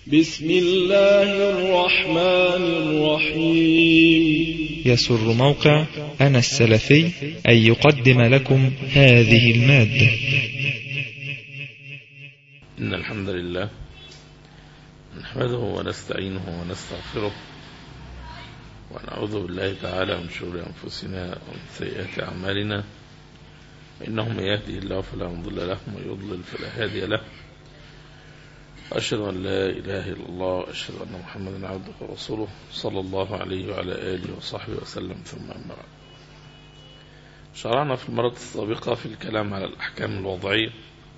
بسم الله الرحمن الرحيم يسر موقع أنا السلفي أن يقدم لكم هذه المادة إن الحمد لله نحمده ونستعينه ونستغفره ونعوذ بالله تعالى من شرور أنفسنا ومن سيئات أعمالنا إنه من يهده الله فلا مضل له ومن يضلل فلا هادي له وأشهد أن لا إله إلا الله وأشهد أن محمدا عبده ورسوله صلى الله عليه وعلى آله وصحبه وسلم ثم أما بعد شرعنا في المرة السابقة في الكلام على الأحكام الوضعية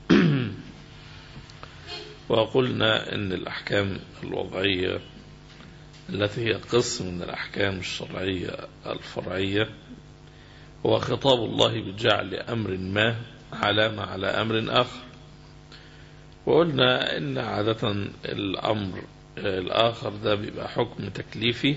وقلنا أن الأحكام الوضعية التي هي قسم من الأحكام الشرعية الفرعية هو خطاب الله بجعل أمر ما علامة على أمر آخر وقلنا ان عادة الامر الاخر ده بيبقى حكم تكليفي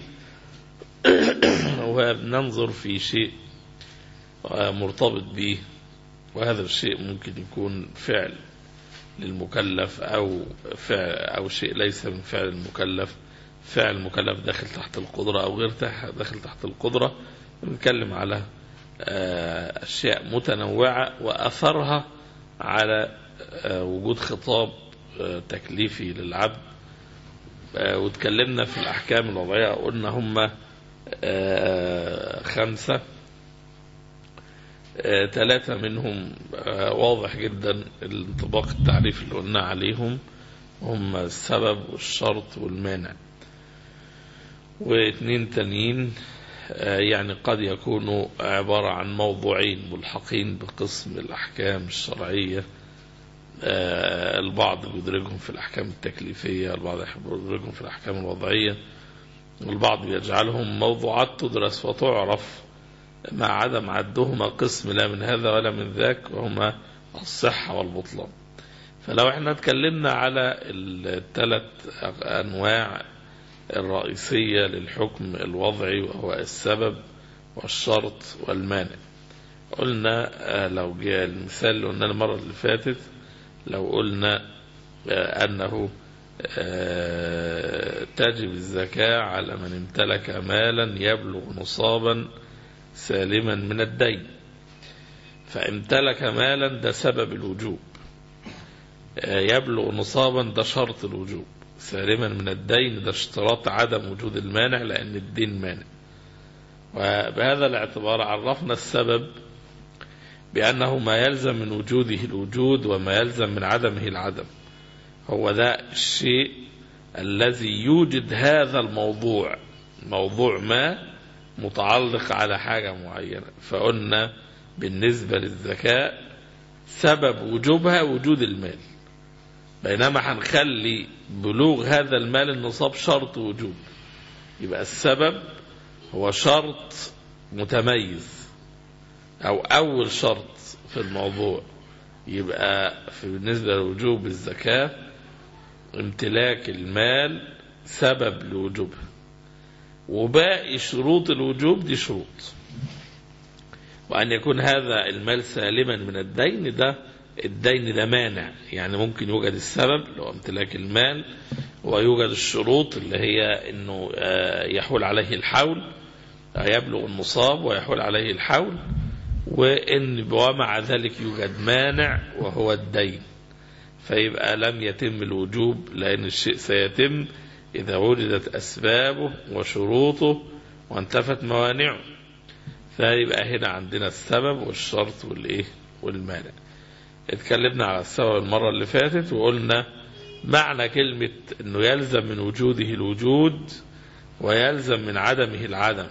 وبننظر في شيء مرتبط به وهذا الشيء ممكن يكون فعل للمكلف او فعل او شيء ليس من فعل المكلف فعل المكلف داخل تحت القدرة او غير داخل تحت القدرة بنتكلم على اشياء متنوعة واثرها على وجود خطاب تكليفي للعبد واتكلمنا في الأحكام الوضعية قلنا هم خمسة ثلاثة منهم واضح جدا الانطباق التعريف اللي قلنا عليهم هم السبب والشرط والمانع واثنين تانيين يعني قد يكونوا عبارة عن موضوعين ملحقين بقسم الأحكام الشرعية البعض بيدرجهم في الأحكام التكليفية البعض بيدرجهم في الأحكام الوضعية البعض بيجعلهم موضوعات تدرس وتعرف مع عدم عدهما قسم لا من هذا ولا من ذاك وهما الصحة والبطلان فلو احنا اتكلمنا على الثلاث أنواع الرئيسية للحكم الوضعي وهو السبب والشرط والمانع قلنا لو جاء المثال اللي قلنا المرة اللي فاتت لو قلنا أنه تجب الزكاة على من امتلك مالا يبلغ نصابا سالما من الدين فامتلك مالا ده سبب الوجوب يبلغ نصابا ده شرط الوجوب سالما من الدين ده اشتراط عدم وجود المانع لأن الدين مانع وبهذا الاعتبار عرفنا السبب بأنه ما يلزم من وجوده الوجود وما يلزم من عدمه العدم هو ده الشيء الذي يوجد هذا الموضوع موضوع ما متعلق على حاجة معينة فقلنا بالنسبة للزكاة سبب وجوبها وجود المال بينما هنخلي بلوغ هذا المال النصاب شرط وجوب يبقى السبب هو شرط متميز أو أول شرط في الموضوع يبقى في بالنسبة لوجوب الزكاة امتلاك المال سبب لوجوبها وباقي شروط الوجوب دي شروط وأن يكون هذا المال سالما من الدين ده الدين ده مانع يعني ممكن يوجد السبب لو امتلاك المال ويوجد الشروط اللي هي انه يحول عليه الحول يبلغ النصاب ويحول عليه الحول وإن ومع ذلك يوجد مانع وهو الدين فيبقى لم يتم الوجوب لأن الشيء سيتم إذا وجدت أسبابه وشروطه وانتفت موانعه فيبقى هنا عندنا السبب والشرط والإيه والمانع اتكلمنا على السبب المرة اللي فاتت وقلنا معنى كلمة أنه يلزم من وجوده الوجود ويلزم من عدمه العدم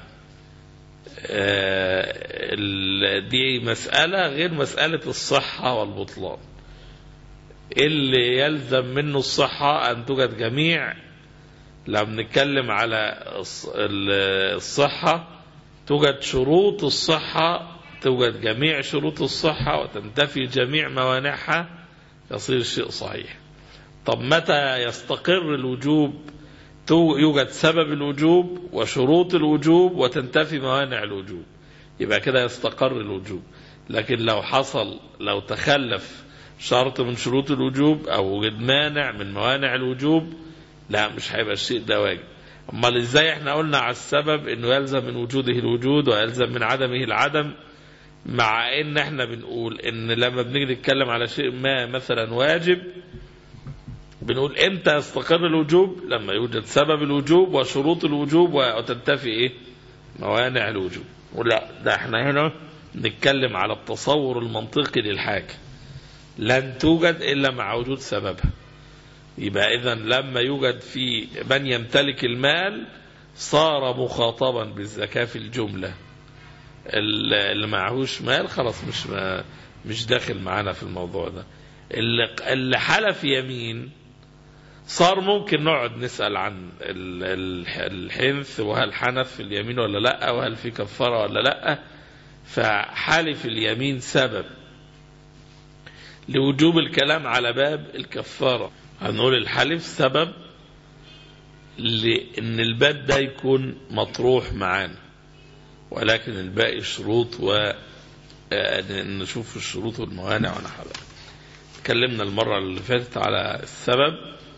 دي مسألة غير مسألة الصحة والبطلان اللي يلزم منه الصحة أن توجد جميع لما بنتكلم على الصحة توجد شروط الصحة توجد جميع شروط الصحة وتنتفي جميع موانعها يصير الشيء صحيح طب متى يستقر الوجوب يوجد سبب الوجوب وشروط الوجوب وتنتفي موانع الوجوب يبقى كده يستقر الوجوب لكن لو حصل لو تخلف شرط من شروط الوجوب أو وجد مانع من موانع الوجوب لا مش هيبقى الشيء ده واجب امال ازاي احنا قلنا على السبب انه يلزم من وجوده الوجود ويلزم من عدمه العدم مع ان احنا بنقول ان لما بنيجي نتكلم على شيء ما مثلا واجب بنقول امتى يستقر الوجوب لما يوجد سبب الوجوب وشروط الوجوب وتنتفي ايه موانع الوجوب ولا ده احنا هنا نتكلم على التصور المنطقي للحاجة لن توجد الا مع وجود سببها يبقى اذا لما يوجد في من يمتلك المال صار مخاطبا بالزكاة في الجملة اللي معهوش مال خلاص مش ما مش داخل معانا في الموضوع ده اللي اللي حلف يمين صار ممكن نقعد نسأل عن ال- ال- الحنث وهل حنث في اليمين ولا لا وهل في كفارة ولا لا فحلف اليمين سبب لوجوب الكلام على باب الكفارة هنقول الحلف سبب لأن الباب ده يكون مطروح معانا ولكن الباقي شروط و آه، نشوف الشروط والموانع ونحوها تكلمنا المرة اللي فاتت على السبب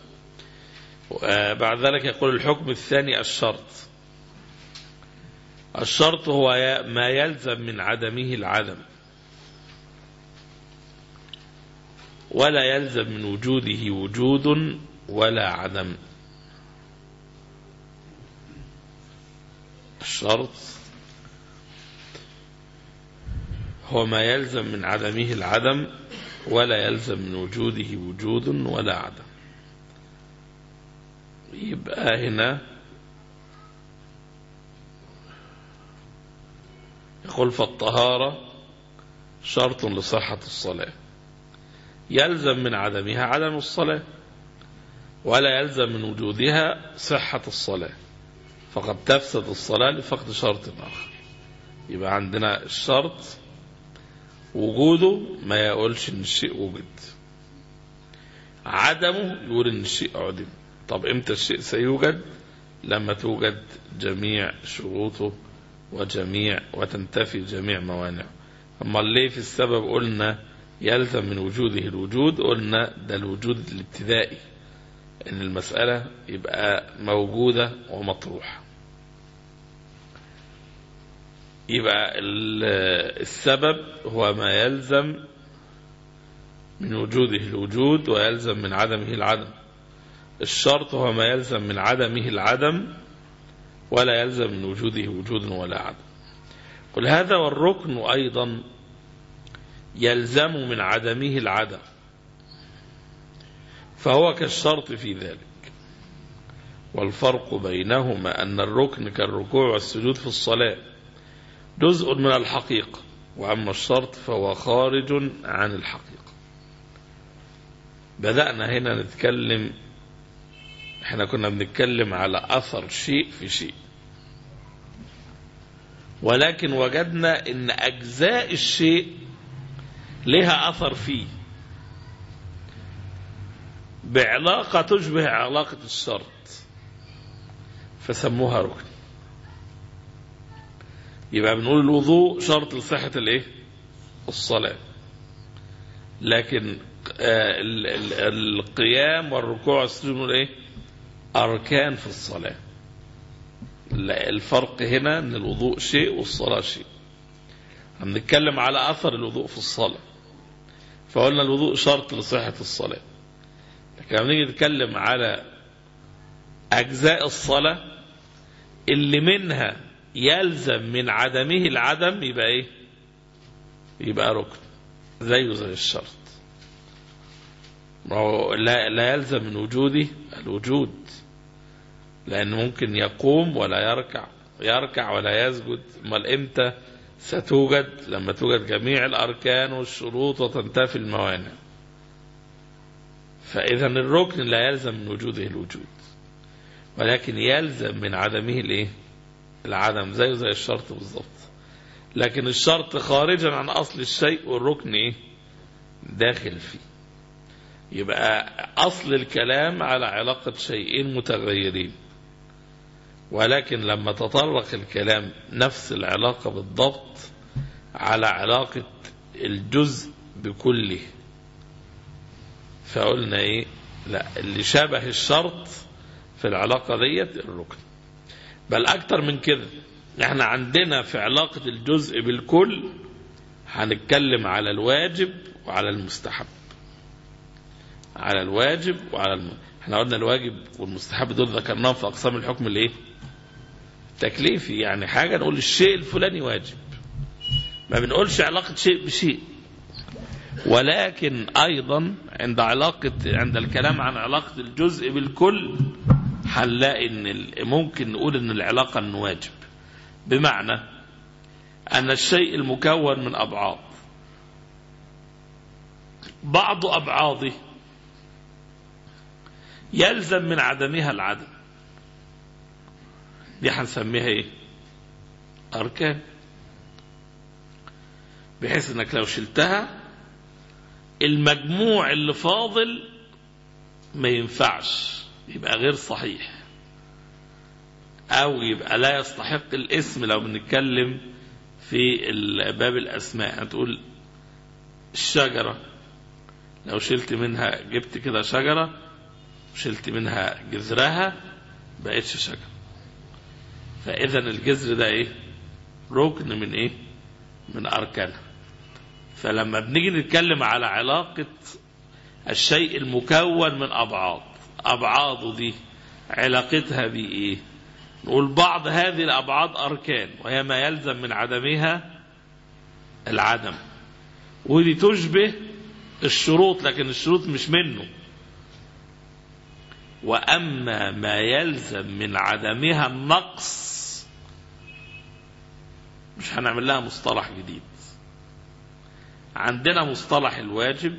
بعد ذلك يقول الحكم الثاني الشرط الشرط هو ي- ما يلزم من عدمه العدم ولا يلزم من وجوده وجود ولا عدم الشرط هو ما يلزم من عدمه العدم ولا يلزم من وجوده وجود ولا عدم يبقى هنا يقول فالطهارة شرط لصحة الصلاة يلزم من عدمها عدم الصلاة ولا يلزم من وجودها صحة الصلاة فقد تفسد الصلاة لفقد شرط آخر يبقى عندنا الشرط وجوده ما يقولش ان الشيء وجد عدمه يقول ان الشيء عدم طب امتى الشيء سيوجد لما توجد جميع شروطه وجميع وتنتفي جميع موانعه اما ليه في السبب قلنا يلزم من وجوده الوجود قلنا ده الوجود الابتدائي ان المسألة يبقى موجودة ومطروحة يبقى ال- السبب هو ما يلزم من وجوده الوجود ويلزم من عدمه العدم الشرط هو ما يلزم من عدمه العدم ولا يلزم من وجوده وجود ولا عدم قل هذا والركن أيضا يلزم من عدمه العدم فهو كالشرط في ذلك والفرق بينهما أن الركن كالركوع والسجود في الصلاة جزء من الحقيقة وأما الشرط فهو خارج عن الحقيقة بدأنا هنا نتكلم احنا كنا بنتكلم على أثر شيء في شيء ولكن وجدنا ان أجزاء الشيء لها أثر فيه بعلاقة تشبه علاقة الشرط فسموها ركن يبقى بنقول الوضوء شرط لصحة الايه الصلاة لكن آه ال- ال- القيام والركوع والسجود نقول ايه أركان في الصلاة لا، الفرق هنا ان الوضوء شيء والصلاة شيء هنتكلم على أثر الوضوء في الصلاة فقلنا الوضوء شرط لصحة الصلاة لكن لما نيجي نتكلم على أجزاء الصلاة اللي منها يلزم من عدمه العدم يبقى إيه يبقى ركن زيه زي الشرط ما هو لا, لا يلزم من وجوده الوجود لأن ممكن يقوم ولا يركع يركع ولا يسجد امال امتى ستوجد لما توجد جميع الأركان والشروط وتنتفي الموانع فإذا الركن لا يلزم من وجوده الوجود ولكن يلزم من عدمه الايه العدم زيه زي الشرط بالظبط لكن الشرط خارجا عن أصل الشيء والركن ايه داخل فيه يبقى أصل الكلام على علاقة شيئين متغيرين ولكن لما تطرق الكلام نفس العلاقة بالضبط على علاقة الجزء بكله فقلنا ايه لا اللي شبه الشرط في العلاقة ديت الركن بل أكتر من كده احنا عندنا في علاقة الجزء بالكل هنتكلم على الواجب وعلى المستحب على الواجب وعلى الم... احنا قلنا الواجب والمستحب دول ذكرناهم في أقسام الحكم الايه تكليفي يعني حاجة نقول الشيء الفلاني واجب ما بنقولش علاقة شيء بشيء ولكن أيضا عند علاقة عند الكلام عن علاقة الجزء بالكل هنلاقي ان ال- ممكن نقول ان العلاقة انه واجب بمعنى ان الشيء المكون من ابعاض بعض ابعاضه يلزم من عدمها العدم دي هنسميها ايه اركان بحيث انك لو شلتها المجموع اللي فاضل ما ينفعش يبقى غير صحيح او يبقى لا يستحق الاسم لو بنتكلم في ال- باب الاسماء هتقول الشجرة لو شلت منها جبت كده شجرة وشلت منها جذرها بقتش شجرة فاذا الجذر ده ايه ركن من ايه من اركانها فلما بنيجي نتكلم على علاقة الشيء المكون من أبعاض أبعاضه دي علاقتها بإيه نقول بعض هذه الأبعاض أركان وهي ما يلزم من عدمها العدم ودي تشبه الشروط لكن الشروط مش منه وأما ما يلزم من عدمها النقص مش هنعمل لها مصطلح جديد عندنا مصطلح الواجب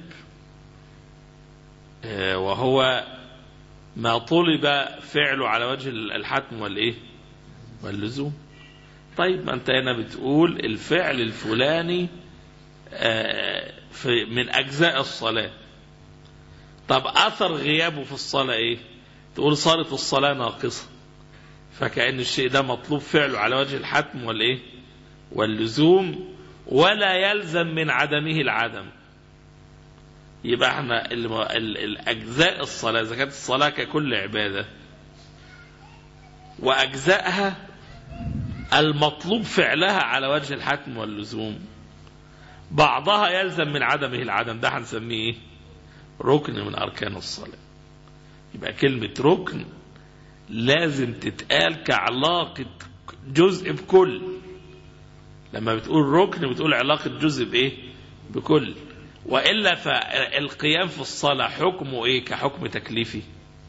آه، وهو ما طلب فعله على وجه الحتم والايه واللزوم طيب ما انت هنا بتقول الفعل الفلاني آه، في من اجزاء الصلاه طب اثر غيابه في الصلاه ايه تقول صارت الصلاه ناقصه فكأن الشيء ده مطلوب فعله على وجه الحتم والايه واللزوم ولا يلزم من عدمه العدم يبقى احنا ال- ال- الاجزاء الصلاه اذا كانت الصلاه ككل عباده واجزائها المطلوب فعلها على وجه الحتم واللزوم بعضها يلزم من عدمه العدم ده هنسميه ايه ركن من اركان الصلاه يبقى كلمه ركن لازم تتقال كعلاقه جزء بكل لما بتقول ركن بتقول علاقة جزء بإيه بكل وإلا فالقيام في الصلاة حكمه إيه كحكم تكليفي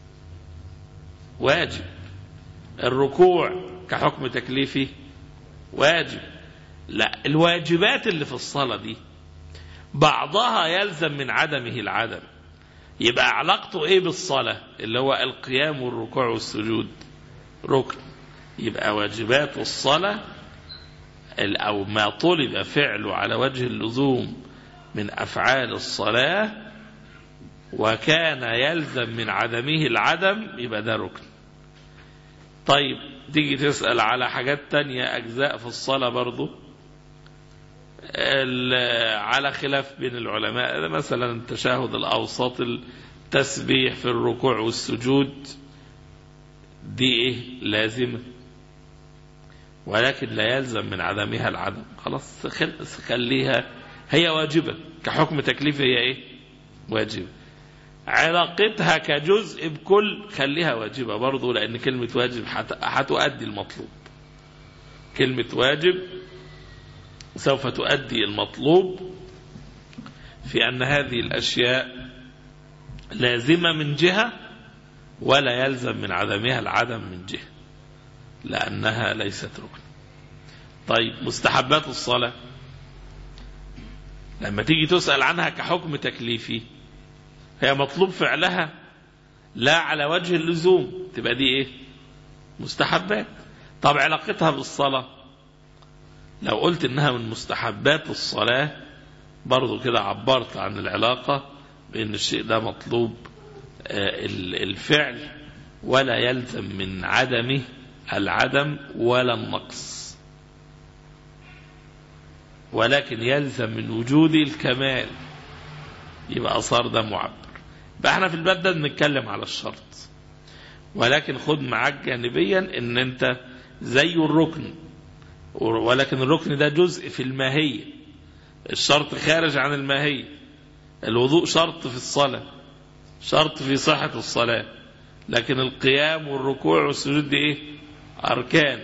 واجب الركوع كحكم تكليفي واجب لا الواجبات اللي في الصلاة دي بعضها يلزم من عدمه العدم يبقى علاقته ايه بالصلاة اللي هو القيام والركوع والسجود ركن يبقى واجبات الصلاة أو ما طلب فعله على وجه اللزوم من أفعال الصلاة وكان يلزم من عدمه العدم يبقى ده ركن طيب تيجي تسأل على حاجات تانية أجزاء في الصلاة برضو ال- على خلاف بين العلماء مثلا التشهد الأوسط التسبيح في الركوع والسجود دي إيه لازمة ولكن لا يلزم من عدمها العدم خلاص خل- خليها هي واجبة كحكم تكليفي هي ايه واجبة علاقتها كجزء بكل خليها واجبة برضو لأن كلمة واجب هت- هتؤدي المطلوب كلمة واجب سوف تؤدي المطلوب في أن هذه الأشياء لازمة من جهة ولا يلزم من عدمها العدم من جهة لأنها ليست ركن طيب مستحبات الصلاة لما تيجي تسأل عنها كحكم تكليفي هي مطلوب فعلها لا على وجه اللزوم تبقى دي ايه مستحبات طب علاقتها بالصلاة لو قلت انها من مستحبات الصلاة برضو كده عبرت عن العلاقة بان الشيء ده مطلوب آه، ال- الفعل ولا يلزم من عدمه العدم ولا النقص ولكن يلزم من وجود الكمال يبقى صار ده معبر بقى احنا في الباب ده بنتكلم على الشرط ولكن خد معاك جانبيا ان انت زي الركن ولكن الركن ده جزء في الماهية الشرط خارج عن الماهية الوضوء شرط في الصلاة شرط في صحة الصلاة لكن القيام والركوع والسجود دي ايه اركان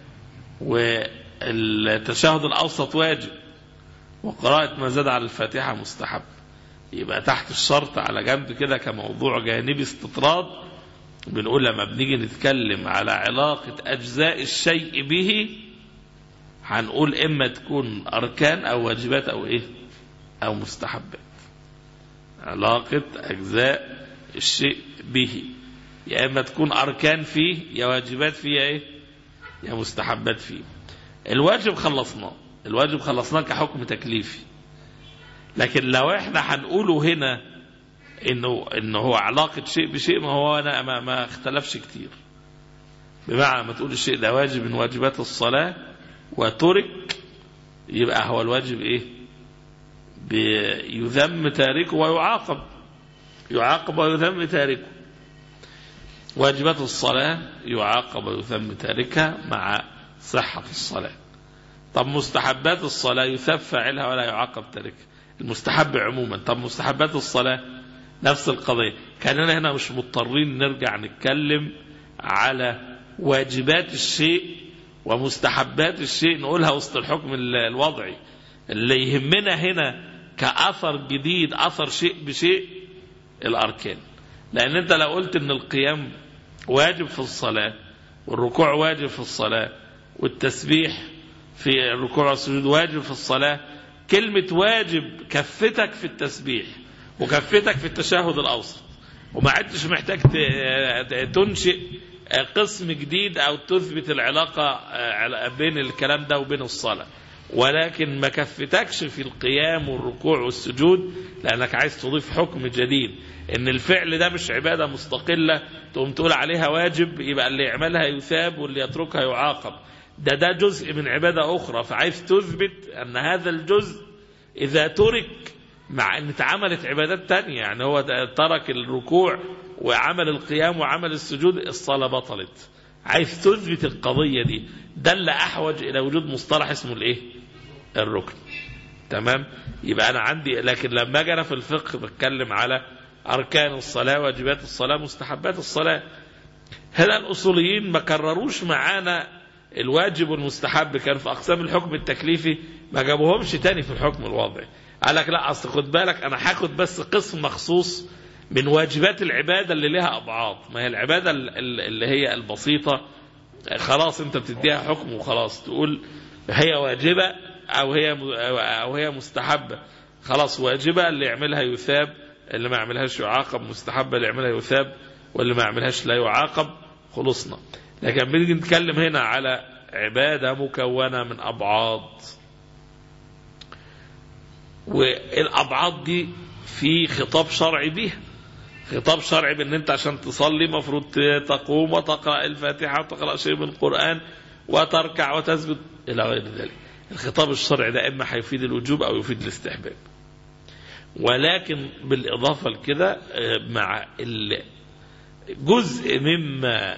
والتشهد الاوسط واجب وقراءة ما زاد على الفاتحة مستحب يبقى تحت الشرط على جنب كده كموضوع جانبي استطراد بنقول لما بنيجي نتكلم على علاقة أجزاء الشيء به هنقول إما تكون أركان أو واجبات أو إيه أو مستحبات علاقة أجزاء الشيء به يا إما تكون أركان فيه يا واجبات فيه إيه يا مستحبات فيه الواجب خلصناه الواجب خلصناه كحكم تكليفي لكن لو احنا هنقوله هنا انه انه هو علاقه شيء بشيء ما هو انا ما, ما اختلفش كتير بمعنى ما تقول الشيء ده واجب من واجبات الصلاه وترك يبقى هو الواجب ايه يذم تاركه ويعاقب يعاقب ويذم تاركه واجبات الصلاة يعاقب ويذم تاركها مع صحة الصلاة طب مستحبات الصلاة يثاب فاعلها ولا يعاقب تاركها المستحب عموما طب مستحبات الصلاة نفس القضية كاننا هنا مش مضطرين نرجع نتكلم على واجبات الشيء ومستحبات الشيء نقولها وسط الحكم الوضعي اللي يهمنا هنا كأثر جديد أثر شيء بشيء الأركان لأن أنت لو قلت أن القيام واجب في الصلاة والركوع واجب في الصلاة والتسبيح في الركوع والسجود واجب في الصلاة كلمة واجب كفتك في التسبيح وكفتك في التشهد الأوسط وما عدتش محتاج تنشئ قسم جديد أو تثبت العلاقة بين الكلام ده وبين الصلاة ولكن ما كفتكش في القيام والركوع والسجود لأنك عايز تضيف حكم جديد إن الفعل ده مش عبادة مستقلة تقوم تقول عليها واجب يبقى اللي يعملها يثاب واللي يتركها يعاقب ده ده جزء من عبادة أخرى فعايز تثبت أن هذا الجزء إذا ترك مع أن اتعملت عبادات تانية يعني هو ترك الركوع وعمل القيام وعمل السجود الصلاة بطلت عايز تثبت القضية دي ده اللي أحوج إلى وجود مصطلح اسمه الإيه الركن تمام يبقى أنا عندي لكن لما أجي أنا في الفقه بتكلم على أركان الصلاة واجبات الصلاة مستحبات الصلاة هنا الأصوليين ما كرروش معانا الواجب والمستحب كان في أقسام الحكم التكليفي ما جابوهمش تاني في الحكم الوضعي قال لك لا أصل خد بالك أنا هاخد بس قسم مخصوص من واجبات العبادة اللي لها أبعاد ما هي العبادة اللي هي البسيطة خلاص أنت بتديها حكم وخلاص تقول هي واجبة أو هي أو هي مستحبة خلاص واجبة اللي يعملها يثاب اللي ما يعملهاش يعاقب مستحبة اللي يعملها يثاب واللي ما يعملهاش لا يعاقب خلصنا لكن بنيجي نتكلم هنا على عبادة مكونة من أبعاد والأبعاد دي في خطاب شرعي بيها خطاب شرعي بان انت عشان تصلي مفروض تقوم وتقرا الفاتحه وتقرا شيء من القران وتركع وتسجد الى غير ذلك. الخطاب الشرعي ده اما هيفيد الوجوب او يفيد الاستحباب. ولكن بالاضافه لكده مع جزء مما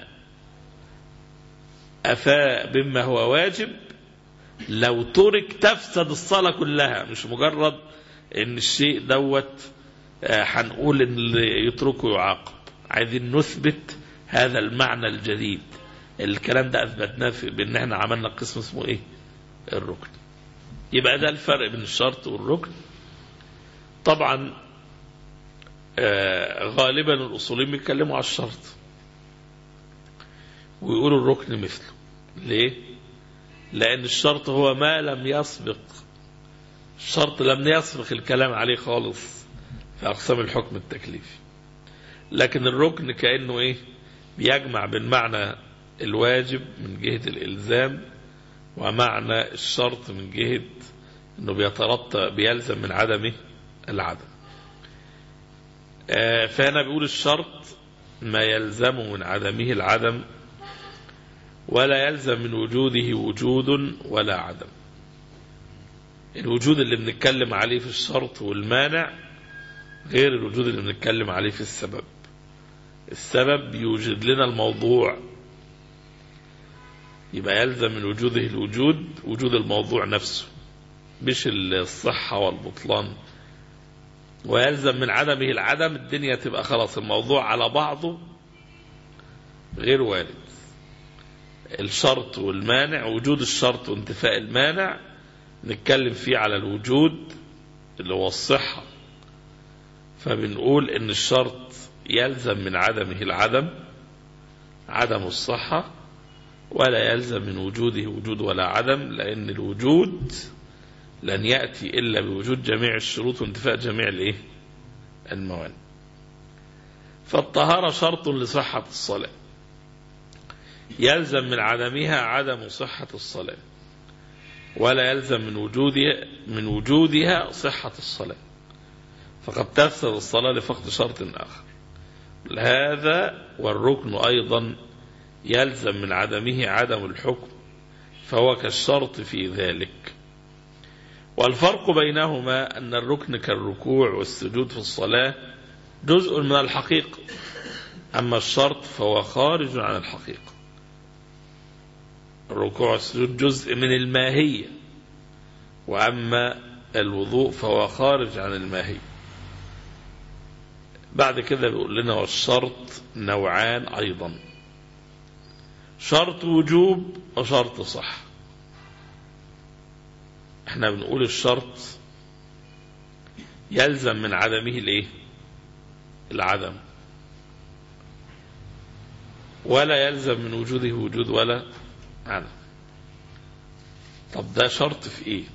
افاء مما هو واجب لو ترك تفسد الصلاه كلها مش مجرد ان الشيء دوت هنقول ان اللي يتركه يعاقب عايزين نثبت هذا المعنى الجديد الكلام ده اثبتناه في بان احنا عملنا قسم اسمه ايه الركن يبقى ده الفرق بين الشرط والركن طبعا آه غالبا الاصوليين بيتكلموا على الشرط ويقولوا الركن مثله ليه لان الشرط هو ما لم يسبق الشرط لم يسبق الكلام عليه خالص في أقسام الحكم التكليفي لكن الركن كأنه إيه بيجمع بين معنى الواجب من جهة الإلزام ومعنى الشرط من جهة أنه بيترتب بيلزم من عدمه العدم آه فهنا بيقول الشرط ما يلزم من عدمه العدم ولا يلزم من وجوده وجود ولا عدم الوجود اللي بنتكلم عليه في الشرط والمانع غير الوجود اللي بنتكلم عليه في السبب السبب يوجد لنا الموضوع يبقى يلزم من وجوده الوجود وجود الموضوع نفسه مش الصحة والبطلان ويلزم من عدمه العدم الدنيا تبقى خلاص الموضوع على بعضه غير وارد الشرط والمانع وجود الشرط وانتفاء المانع نتكلم فيه على الوجود اللي هو الصحة فبنقول ان الشرط يلزم من عدمه العدم عدم الصحة ولا يلزم من وجوده وجود ولا عدم لأن الوجود لن يأتي إلا بوجود جميع الشروط وانتفاء جميع الإيه؟ الموانع فالطهارة شرط لصحة الصلاة يلزم من عدمها عدم صحة الصلاة ولا يلزم من وجودها من وجودها صحة الصلاة فقد تفسد الصلاة لفقد شرط آخر هذا والركن أيضا يلزم من عدمه عدم الحكم فهو كالشرط في ذلك والفرق بينهما أن الركن كالركوع والسجود في الصلاة جزء من الحقيقة أما الشرط فهو خارج عن الحقيقة الركوع والسجود جزء من الماهية وأما الوضوء فهو خارج عن الماهية بعد كده بيقول لنا والشرط نوعان أيضا شرط وجوب وشرط صح احنا بنقول الشرط يلزم من عدمه الايه العدم ولا يلزم من وجوده وجود ولا عدم طب ده شرط في ايه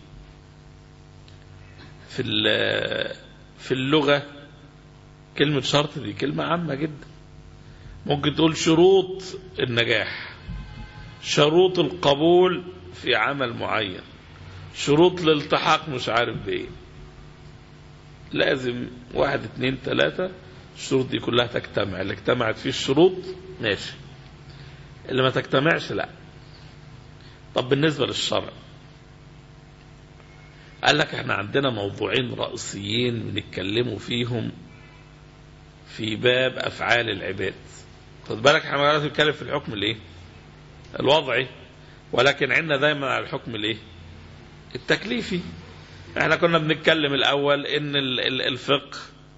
في في اللغة كلمة شرط دي كلمة عامة جدا ممكن تقول شروط النجاح شروط القبول في عمل معين شروط الالتحاق مش عارف بايه لازم واحد اتنين تلاتة الشروط دي كلها تجتمع اللي اجتمعت فيه الشروط ماشي اللي ما تجتمعش لا طب بالنسبة للشرع قال لك احنا عندنا موضوعين رئيسيين بنتكلموا فيهم في باب افعال العباد خد بالك احنا دلوقتي بنتكلم في الحكم الايه الوضعي ولكن عندنا دايما على الحكم الايه التكليفي احنا كنا بنتكلم الاول ان الفقه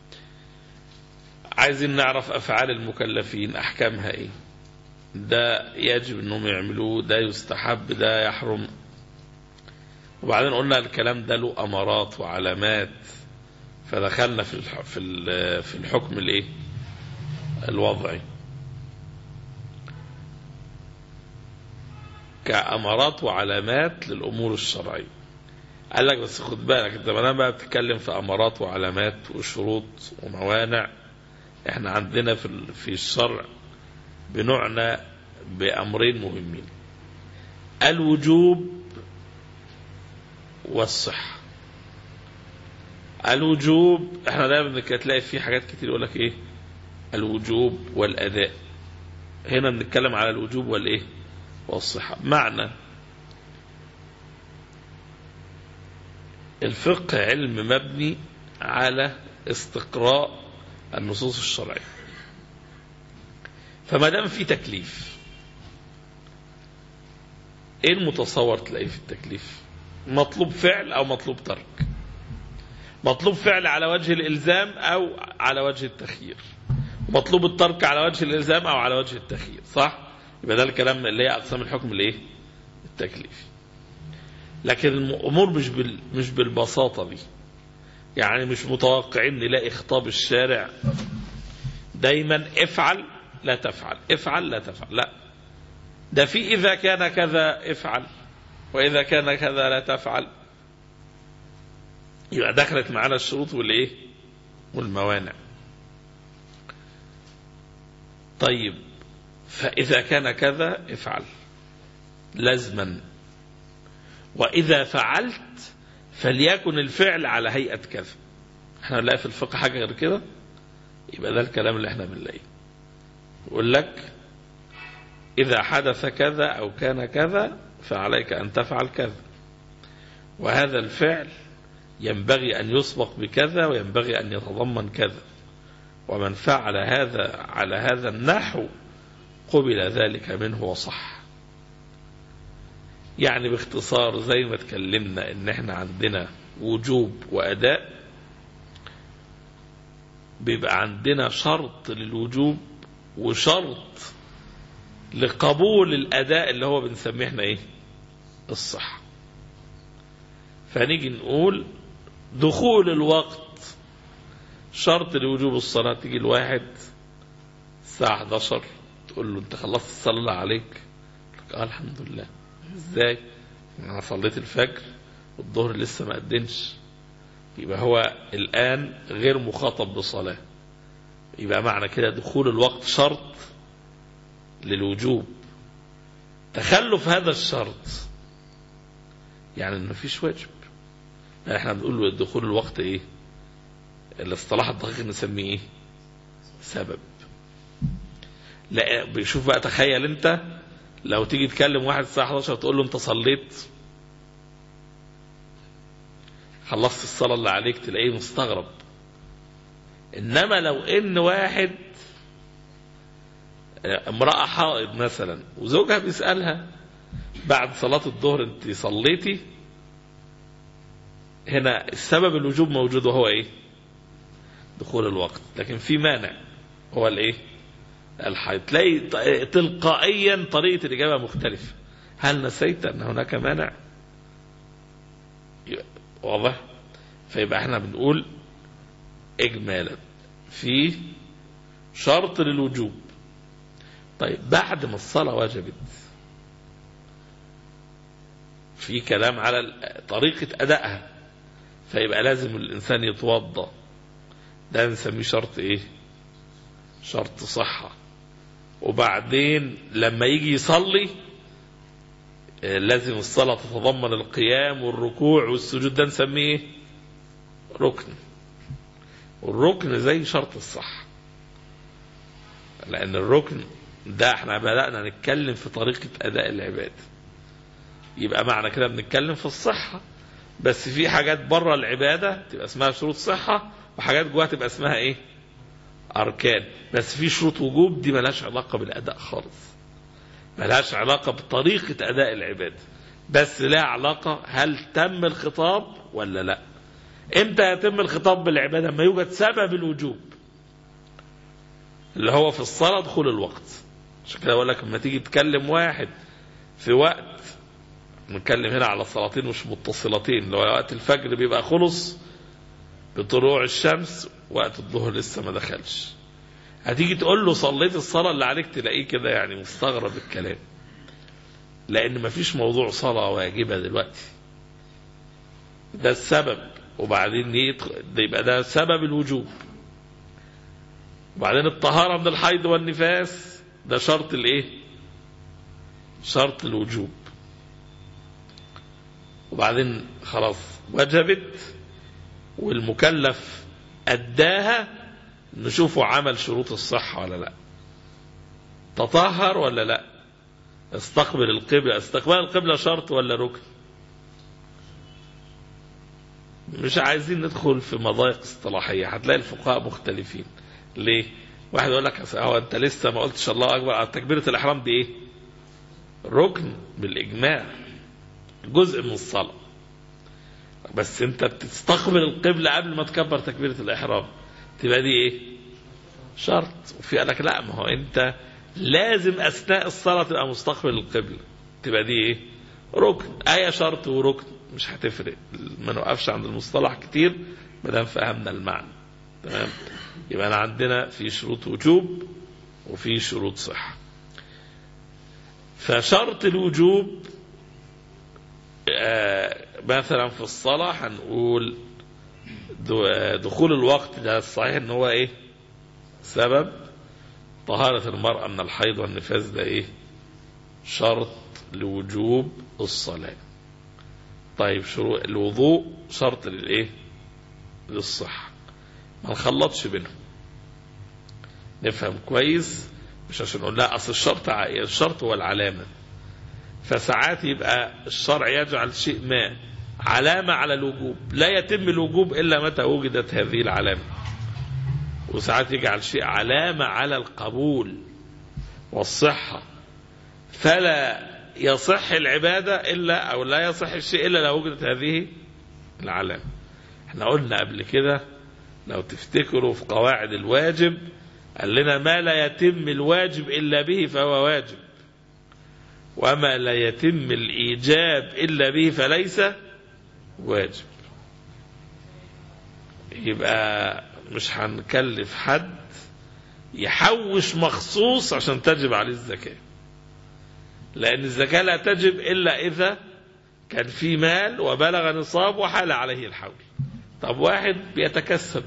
عايزين نعرف افعال المكلفين احكامها ايه ده يجب انهم يعملوه ده يستحب ده يحرم وبعدين قلنا الكلام ده له امارات وعلامات فدخلنا في في في الحكم الايه الوضعي كأمارات وعلامات للأمور الشرعية قال لك بس خد بالك انت ما بقى بتتكلم في أمارات وعلامات وشروط وموانع احنا عندنا في في الشرع بنعنى بأمرين مهمين الوجوب والصحة الوجوب احنا دايما تلاقي في حاجات كتير يقول لك ايه الوجوب والأداء هنا بنتكلم على الوجوب والايه والصحة معنى الفقه علم مبني على استقراء النصوص الشرعية فما دام في تكليف ايه المتصور تلاقيه في التكليف مطلوب فعل او مطلوب ترك مطلوب فعل على وجه الالزام او على وجه التخيير مطلوب الترك على وجه الالزام او على وجه التخيير صح يبقى ده الكلام اللي هي اقسام الحكم الايه التكليفي لكن الامور مش بال مش بالبساطه دي يعني مش متوقعين نلاقي خطاب الشارع دايما افعل لا تفعل افعل لا تفعل لا ده في اذا كان كذا افعل واذا كان كذا لا تفعل يبقى دخلت معانا الشروط والايه والموانع طيب فإذا كان كذا افعل لازما وإذا فعلت فليكن الفعل على هيئة كذا احنا نلاقي في الفقه حاجة غير كده يبقى ده الكلام اللي احنا بنلاقيه يقول لك إذا حدث كذا أو كان كذا فعليك أن تفعل كذا وهذا الفعل ينبغي أن يسبق بكذا وينبغي أن يتضمن كذا ومن فعل هذا على هذا النحو قبل ذلك منه وصح يعني باختصار زي ما اتكلمنا ان احنا عندنا وجوب واداء بيبقى عندنا شرط للوجوب وشرط لقبول الاداء اللي هو بنسميه احنا ايه الصحة فنيجي نقول دخول الوقت شرط لوجوب الصلاة تيجي الواحد الساعة 11 تقول له انت خلصت الصلاة اللي عليك لك اه الحمد لله ازاي انا صليت الفجر والظهر لسه ما قدمش يبقى هو الآن غير مخاطب بصلاة يبقى معنى كده دخول الوقت شرط للوجوب تخلف هذا الشرط يعني ما فيش واجب يعني احنا بنقول له دخول الوقت ايه الاصطلاح الدقيق نسميه ايه سبب لا بيشوف بقى تخيل انت لو تيجي تكلم واحد الساعه 11 تقول له انت صليت خلصت الصلاه اللي عليك تلاقيه مستغرب انما لو ان واحد امراه حائض مثلا وزوجها بيسالها بعد صلاه الظهر انت صليتي هنا السبب الوجوب موجود وهو ايه دخول الوقت لكن في مانع هو الايه الحيض تلاقي تلقائيا طريقة الإجابة مختلفة هل نسيت أن هناك مانع واضح فيبقى احنا بنقول إجمالا في شرط للوجوب طيب بعد ما الصلاة وجبت في كلام على طريقة أدائها فيبقى لازم الإنسان يتوضأ ده نسميه شرط إيه شرط صحة وبعدين لما يجي يصلي لازم الصلاة تتضمن القيام والركوع والسجود ده نسميه ركن والركن زي شرط الصحة لأن الركن ده احنا بدأنا نتكلم في طريقة أداء العبادة يبقى معنى كده بنتكلم في الصحة بس في حاجات بره العبادة تبقى اسمها شروط صحة وحاجات جواها تبقى اسمها ايه أركان بس في شروط وجوب دي ملهاش علاقة بالأداء خالص ملهاش علاقة بطريقة أداء العبادة بس لها علاقة هل تم الخطاب ولا لا امتى يتم الخطاب بالعبادة ما يوجد سبب الوجوب اللي هو في الصلاة دخول الوقت عشان كده أقول لك لما تيجي تكلم واحد في وقت نتكلم هنا على صلاتين مش متصلتين لو وقت الفجر بيبقى خلص بطلوع الشمس وقت الظهر لسه ما دخلش هتيجي تقول له صليت الصلاة اللي عليك تلاقيه كده يعني مستغرب الكلام لأن مفيش موضوع صلاة واجبة دلوقتي ده السبب وبعدين يبقى ده سبب الوجوب وبعدين الطهارة من الحيض والنفاس ده شرط الايه شرط الوجوب وبعدين خلاص وجبت والمكلف أداها نشوفه عمل شروط الصحة ولا لا تطهر ولا لا استقبل القبلة استقبال القبلة شرط ولا ركن مش عايزين ندخل في مضايق اصطلاحية هتلاقي الفقهاء مختلفين ليه واحد يقول لك هو انت لسه ما قلتش الله اكبر على تكبيرة الاحرام دي ايه ركن بالاجماع جزء من الصلاة بس انت بتستقبل القبلة قبل ما تكبر تكبيرة الإحرام تبقى دي ايه شرط وفي قال لك لا ما هو انت لازم أثناء الصلاة تبقى مستقبل القبلة تبقى دي ايه ركن آية شرط وركن مش هتفرق ما نوقفش عند المصطلح كتير ما دام فهمنا المعنى تمام يبقى أنا عندنا في شروط وجوب وفي شروط صحة فشرط الوجوب آه مثلا في الصلاة هنقول دخول الوقت ده الصحيح ان هو ايه سبب طهارة المرأة من الحيض والنفاس ده ايه شرط لوجوب الصلاة طيب شروط الوضوء شرط للايه للصحة ما نخلطش بينهم نفهم كويس مش عشان نقول لا اصل الشرط الشرط هو العلامه فساعات يبقى الشرع يجعل شيء ما علامة على الوجوب لا يتم الوجوب إلا متى وجدت هذه العلامة وساعات يجعل شيء علامة على القبول والصحة فلا يصح العبادة إلا أو لا يصح الشيء إلا لو وجدت هذه العلامة احنا قلنا قبل كده لو تفتكروا في قواعد الواجب قال لنا ما لا يتم الواجب إلا به فهو واجب وما لا يتم الإيجاب إلا به فليس واجب يبقى مش هنكلف حد يحوش مخصوص عشان تجب عليه الزكاة لأن الزكاة لا تجب إلا إذا كان في مال وبلغ نصاب وحال عليه الحول طب واحد بيتكسب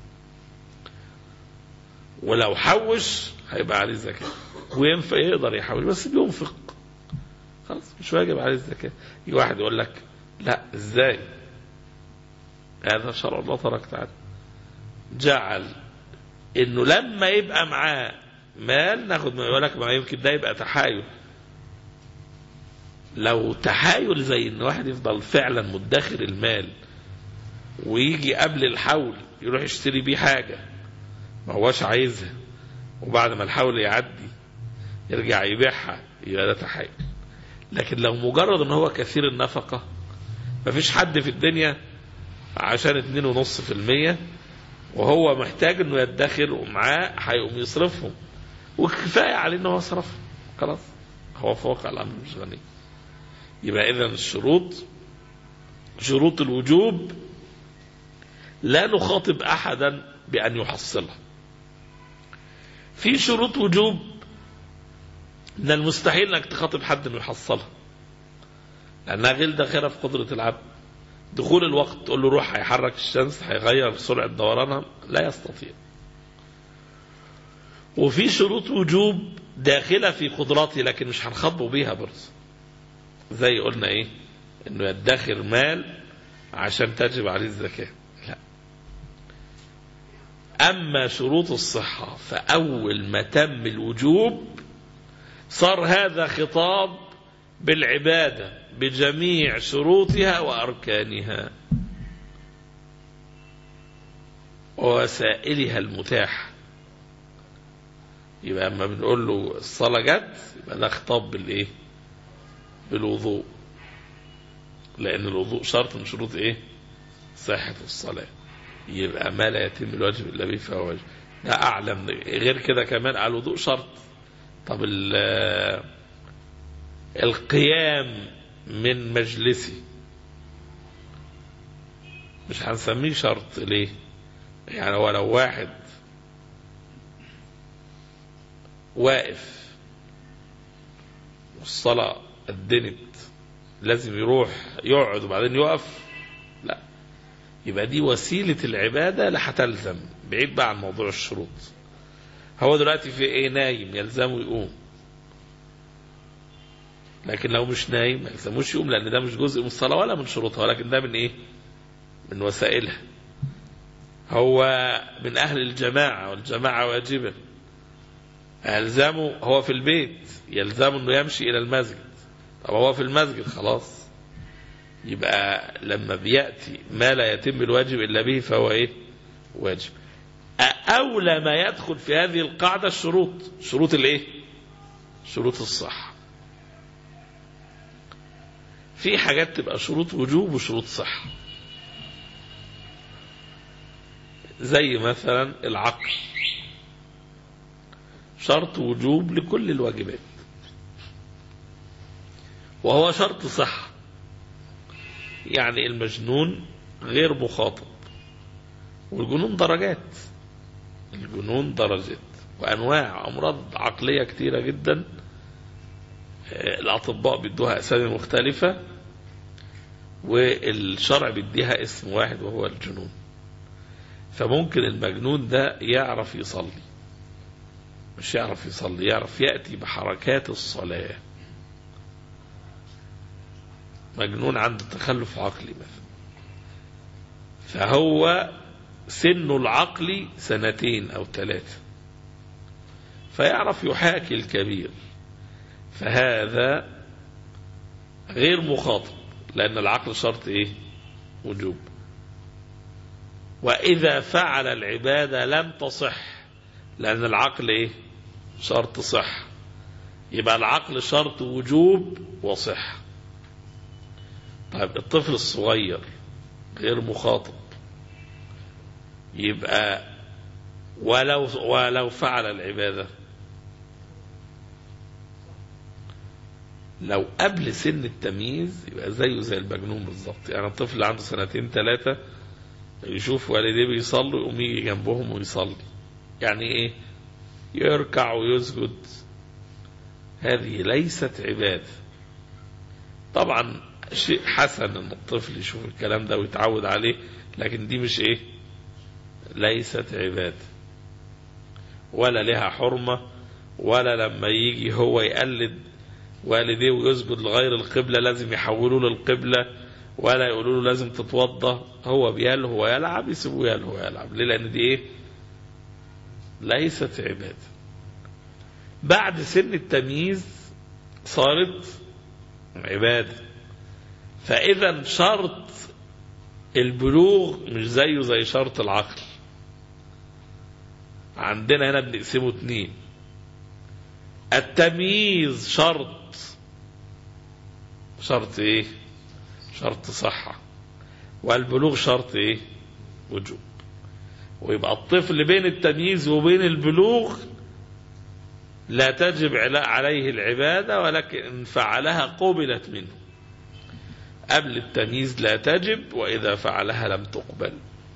ولو حوش هيبقى عليه الزكاة وينفع يقدر يحوش بس بينفق خلاص مش واجب عليه الزكاة يجي واحد يقول لك لا ازاي هذا شرع الله تركت عنه جعل انه لما يبقى معاه مال ناخد ما يقول لك ما يمكن ده يبقى تحايل لو تحايل زي ان واحد يفضل فعلا مدخر المال ويجي قبل الحول يروح يشتري بيه حاجه ما هواش عايزها وبعد ما الحول يعدي يرجع يبيعها يبقى ده تحايل لكن لو مجرد ان هو كثير النفقه مفيش حد في الدنيا عشان 2.5% وهو محتاج انه يدخر ومعاه هيقوم يصرفهم وكفايه عليه ان هو صرفهم خلاص هو فوق الامر مش غني يبقى اذا الشروط شروط الوجوب لا نخاطب احدا بان يحصلها في شروط وجوب من المستحيل انك تخاطب حد انه يحصلها لانها غير داخله في قدره العبد دخول الوقت تقول له روح هيحرك الشمس هيغير سرعه دورانها لا يستطيع وفي شروط وجوب داخله في قدراته لكن مش هنخاطبه بيها برضه زي قلنا ايه انه يدخر مال عشان تجب عليه الزكاه لا اما شروط الصحه فاول ما تم الوجوب صار هذا خطاب بالعباده بجميع شروطها واركانها ووسائلها المتاحه يبقى اما بنقول له الصلاه جت يبقى ده خطاب بالايه بالوضوء لان الوضوء شرط من شروط ايه صحه الصلاه يبقى ما لا يتم الواجب الا به فهو واجب ده اعلم غير كده كمان على الوضوء شرط طب القيام من مجلسي مش هنسميه شرط ليه يعني هو لو واحد واقف والصلاة أدنت لازم يروح يقعد وبعدين يقف لا يبقى دي وسيلة العبادة اللي هتلزم بعيد بقى عن موضوع الشروط هو دلوقتي في ايه نايم يلزمه يقوم لكن لو مش نايم ما يلزموش يقوم لان ده مش جزء من الصلاه ولا من شروطها ولكن ده من ايه؟ من وسائلها. هو من اهل الجماعه والجماعه واجبه. يلزمه هو في البيت يلزمه انه يمشي الى المسجد. طب هو في المسجد خلاص. يبقى لما بياتي ما لا يتم الواجب الا به فهو ايه؟ واجب. اولى ما يدخل في هذه القاعده الشروط، شروط الايه؟ شروط الصحه. في حاجات تبقى شروط وجوب وشروط صحة زي مثلا العقل شرط وجوب لكل الواجبات وهو شرط صحة يعني المجنون غير مخاطب والجنون درجات الجنون درجات وأنواع أمراض عقلية كتيرة جدا الأطباء بيدوها أسامي مختلفة والشرع بيديها اسم واحد وهو الجنون فممكن المجنون ده يعرف يصلي مش يعرف يصلي يعرف يأتي بحركات الصلاة مجنون عنده تخلف عقلي مثلا فهو سنه العقلي سنتين أو ثلاثة فيعرف يحاكي الكبير فهذا غير مخاطب لأن العقل شرط إيه؟ وجوب وإذا فعل العبادة لم تصح لأن العقل إيه شرط صح يبقى العقل شرط وجوب وصح طيب الطفل الصغير غير مخاطب يبقى ولو ولو فعل العبادة لو قبل سن التمييز يبقى زيه زي المجنون بالظبط يعني الطفل اللي عنده سنتين ثلاثة يشوف والديه بيصلوا يقوم يجي جنبهم ويصلي يعني ايه يركع ويسجد هذه ليست عبادة طبعا شيء حسن ان الطفل يشوف الكلام ده ويتعود عليه لكن دي مش ايه ليست عبادة ولا لها حرمة ولا لما يجي هو يقلد والديه ويسجد لغير القبلة لازم يحولوه للقبلة ولا يقولوا له لازم تتوضى هو بيلهو ويلعب يسيبوه يلهو ويلعب ليه لأن دي إيه ليست عبادة بعد سن التمييز صارت عبادة فإذا شرط البلوغ مش زيه زي شرط العقل عندنا هنا بنقسمه اتنين التمييز شرط شرط ايه شرط صحة والبلوغ شرط ايه وجوب ويبقى الطفل بين التمييز وبين البلوغ لا تجب عليه العبادة ولكن إن فعلها قبلت منه قبل التمييز لا تجب وإذا فعلها لم تقبل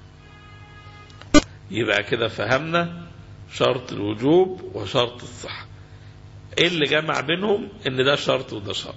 يبقى كده فهمنا شرط الوجوب وشرط الصحة ايه اللي جمع بينهم ان ده شرط وده شرط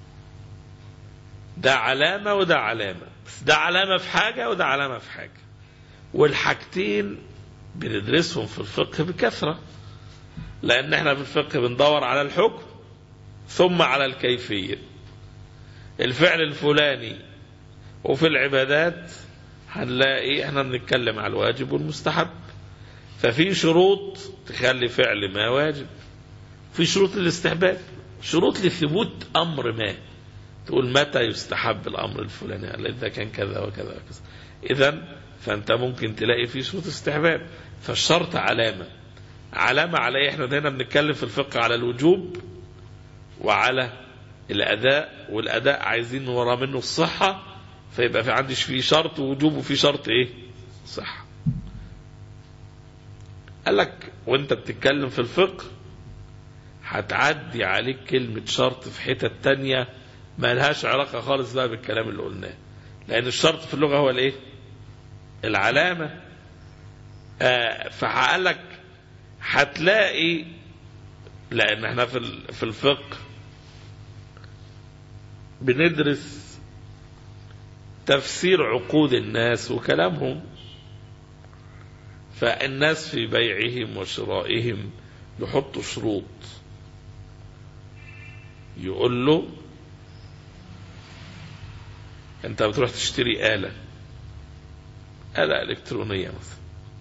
ده علامة وده علامة بس ده علامة في حاجة وده علامة في حاجة والحاجتين بندرسهم في الفقه بكثرة لأن احنا في الفقه بندور على الحكم ثم على الكيفية الفعل الفلاني وفي العبادات هنلاقي احنا بنتكلم على الواجب والمستحب ففي شروط تخلي فعل ما واجب في شروط الاستحباب شروط لثبوت امر ما تقول متى يستحب الامر الفلاني اذا كان كذا وكذا وكذا اذا فانت ممكن تلاقي في شروط استحباب فالشرط علامه علامه على ايه احنا هنا بنتكلم في الفقه على الوجوب وعلى الاداء والاداء عايزين ورا منه الصحه فيبقى في عنديش في شرط وجوب وفي شرط ايه صحه قال لك وانت بتتكلم في الفقه هتعدي عليك كلمة شرط في حتة تانية ما لهاش علاقة خالص بقى بالكلام اللي قلناه لأن الشرط في اللغة هو الإيه؟ العلامة آه فهقول لك هتلاقي لأن احنا في في الفقه بندرس تفسير عقود الناس وكلامهم فالناس في بيعهم وشرائهم يحطوا شروط يقول له انت بتروح تشتري آلة آلة إلكترونية مثلا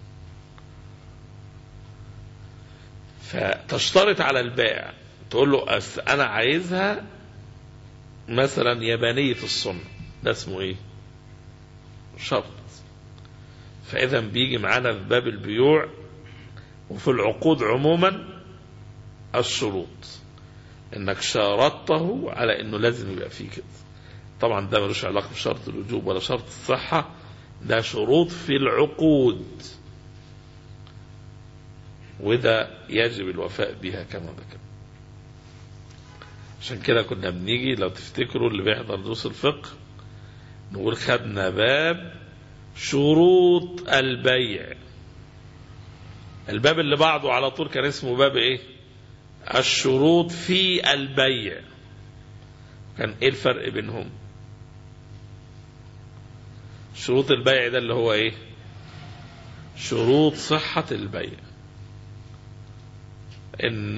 فتشترط على البائع تقول له أس أنا عايزها مثلا يابانية الصنع ده اسمه ايه شرط فإذا بيجي معانا في باب البيوع وفي العقود عموما الشروط انك شارطته على انه لازم يبقى فيه كده طبعا ده ملوش علاقه بشرط الوجوب ولا شرط الصحه ده شروط في العقود وده يجب الوفاء بها كما ذكر عشان كده كنا بنيجي لو تفتكروا اللي بيحضر دروس الفقه نقول خدنا باب شروط البيع الباب اللي بعده على طول كان اسمه باب ايه الشروط في البيع كان ايه الفرق بينهم شروط البيع ده اللي هو ايه شروط صحة البيع ان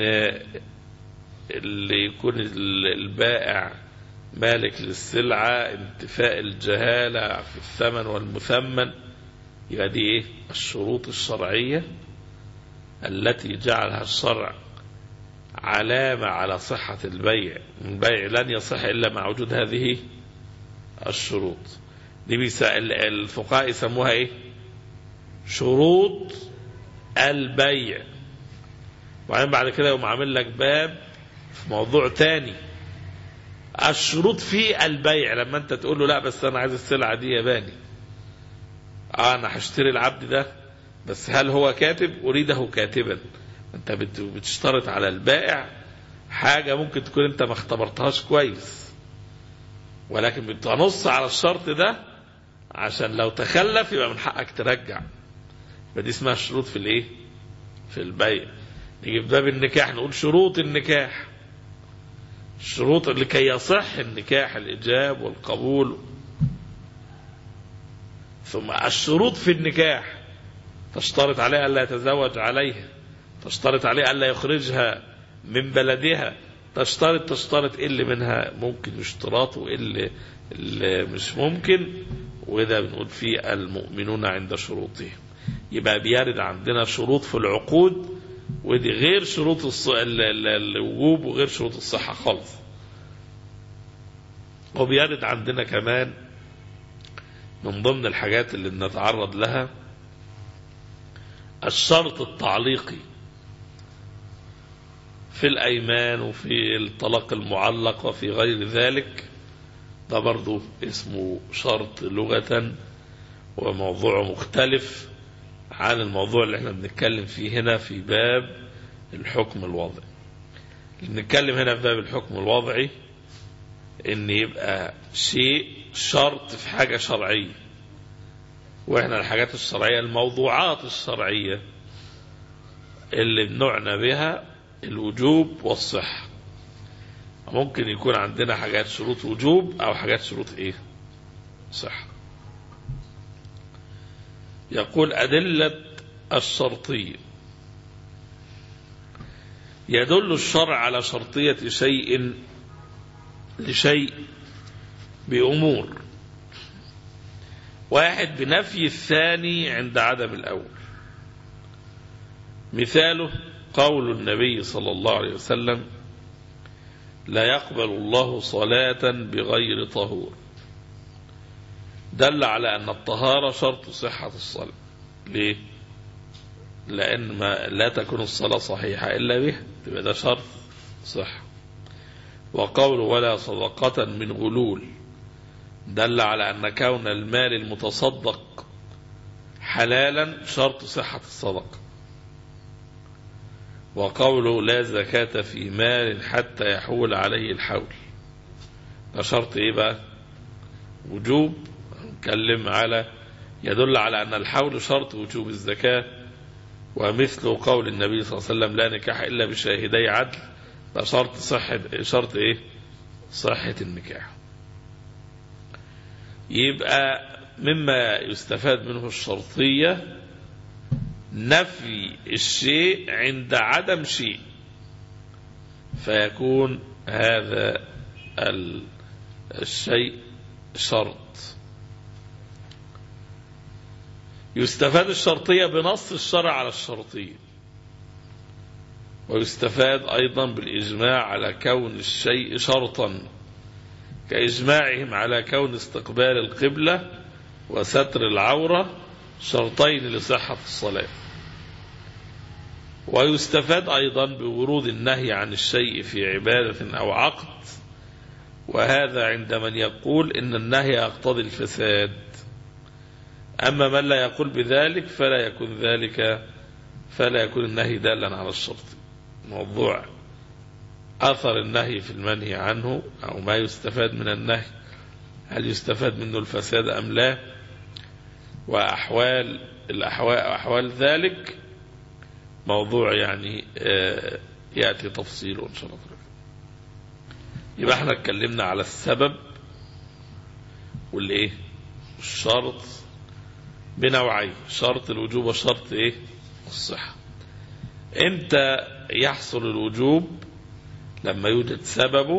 اللي يكون البائع مالك للسلعة انتفاء الجهالة في الثمن والمثمن يبقى دي ايه الشروط الشرعية التي جعلها الشرع علامة على صحة البيع البيع لن يصح إلا مع وجود هذه الشروط دي الفقهاء يسموها ايه شروط البيع وبعدين بعد كده يقوم عامل لك باب في موضوع تاني الشروط في البيع لما انت تقول له لا بس انا عايز السلعه دي ياباني اه انا هشتري العبد ده بس هل هو كاتب اريده كاتبا انت بت- بتشترط على البائع حاجه ممكن تكون انت ما اختبرتهاش كويس ولكن بتنص على الشرط ده عشان لو تخلف يبقى من حقك ترجع فدي اسمها الشروط في الايه في البيع نيجي في باب النكاح نقول شروط النكاح الشروط لكي يصح النكاح الإجاب والقبول ثم الشروط في النكاح تشترط عليه ألا يتزوج عليها تشترط عليه ألا يخرجها من بلدها تشترط تشترط إيه اللي منها ممكن اشتراط وإيه اللي, اللي مش ممكن وده بنقول فيه المؤمنون عند شروطهم يبقى بيرد عندنا شروط في العقود ودي غير شروط الص... ال- ال- الوجوب وغير شروط الصحة خالص وبيرد عندنا كمان من ضمن الحاجات اللي بنتعرض لها الشرط التعليقي في الأيمان وفي الطلاق المعلق وفي غير ذلك ده برضو اسمه شرط لغة وموضوع مختلف عن الموضوع اللي احنا بنتكلم فيه هنا في باب الحكم الوضعي بنتكلم هنا في باب الحكم الوضعي ان يبقى شيء شرط في حاجة شرعية واحنا الحاجات الشرعية الموضوعات الشرعية اللي بنعنى بها الوجوب والصحة ممكن يكون عندنا حاجات شروط وجوب او حاجات شروط ايه صحة يقول أدلة الشرطية يدل الشرع على شرطية شيء لشيء بأمور واحد بنفي الثاني عند عدم الأول مثاله قول النبي صلى الله عليه وسلم لا يقبل الله صلاة بغير طهور دل على أن الطهارة شرط صحة الصلاة ليه؟ لأن ما لا تكون الصلاة صحيحة إلا به يبقى ده شرط صحة وقول ولا صدقة من غلول دل على أن كون المال المتصدق حلالا شرط صحة الصدقة وقوله لا زكاة في مال حتى يحول عليه الحول ده شرط ايه بقى وجوب نتكلم على يدل على أن الحول شرط وجوب الزكاة ومثل قول النبي صلى الله عليه وسلم لا نكاح إلا بشاهدي عدل ده شرط صحة شرط إيه صحة النكاح يبقى مما يستفاد منه الشرطية نفي الشيء عند عدم شيء فيكون هذا الشيء شرط يستفاد الشرطية بنص الشرع على الشرطية ويستفاد أيضا بالإجماع على كون الشيء شرطا كإجماعهم على كون استقبال القبلة وستر العورة شرطين لصحة الصلاة ويستفاد أيضا بورود النهي عن الشيء في عبادة أو عقد وهذا عند من يقول إن النهي يقتضي الفساد أما من لا يقول بذلك فلا يكون ذلك فلا يكون النهي دالا على الشرط موضوع أثر النهي في المنهي عنه أو ما يستفاد من النهي هل يستفاد منه الفساد أم لا وأحوال الأحوال أحوال ذلك موضوع يعني آه يأتي تفصيله إن شاء الله يبقى احنا اتكلمنا على السبب والايه الشرط بنوعين شرط الوجوب وشرط ايه الصحة امتى يحصل الوجوب لما يوجد سببه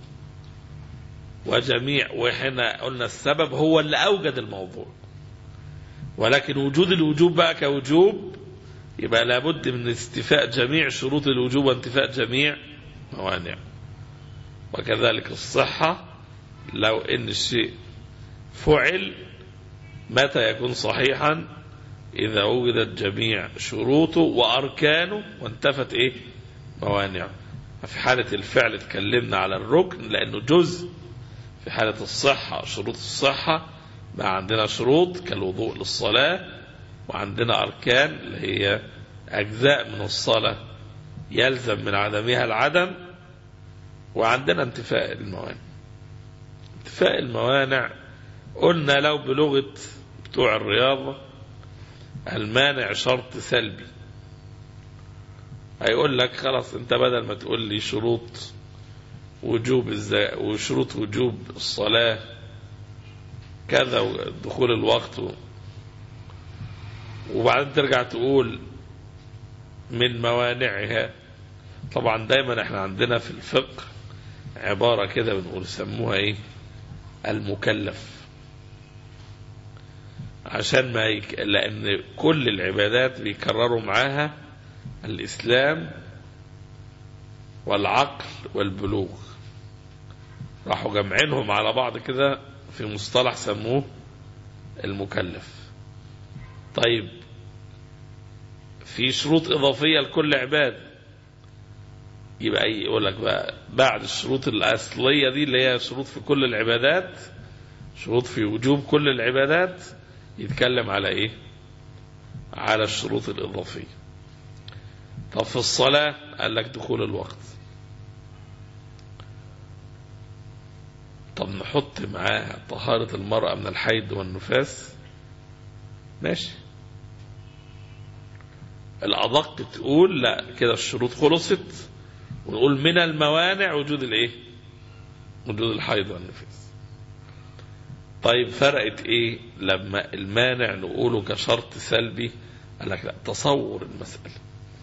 وجميع واحنا قلنا السبب هو اللي اوجد الموضوع ولكن وجود الوجوب بقى كوجوب يبقى لابد من استيفاء جميع شروط الوجوب وانتفاء جميع موانع وكذلك الصحة لو ان الشيء فعل متى يكون صحيحا إذا وجدت جميع شروطه وأركانه وانتفت إيه موانعه في حالة الفعل اتكلمنا على الركن لأنه جزء في حالة الصحة شروط الصحة بقى عندنا شروط كالوضوء للصلاة وعندنا أركان اللي هي أجزاء من الصلاة يلزم من عدمها العدم وعندنا انتفاء الموانع انتفاء الموانع قلنا لو بلغة بتوع الرياضة المانع شرط سلبي هيقول لك خلاص انت بدل ما تقول لي شروط وجوب الزا... وشروط وجوب الصلاة كذا ودخول الوقت و... وبعدين ترجع تقول من موانعها طبعا دايما احنا عندنا في الفقه عبارة كده بنقول سموها ايه المكلف عشان ما يك... لان كل العبادات بيكرروا معاها الاسلام والعقل والبلوغ راحوا جمعينهم على بعض كده في مصطلح سموه المكلف طيب في شروط إضافية لكل عبادة يبقى يقول لك بقى بعد الشروط الأصلية دي اللي هي شروط في كل العبادات شروط في وجوب كل العبادات يتكلم على ايه على الشروط الإضافية طب في الصلاة قال لك دخول الوقت طب نحط معاها طهارة المرأة من الحيض والنفاس ماشي الأدق تقول لا كده الشروط خلصت ونقول من الموانع وجود الايه وجود الحيض والنفاس طيب فرقت ايه لما المانع نقوله كشرط سلبي قال لك لا تصور المسألة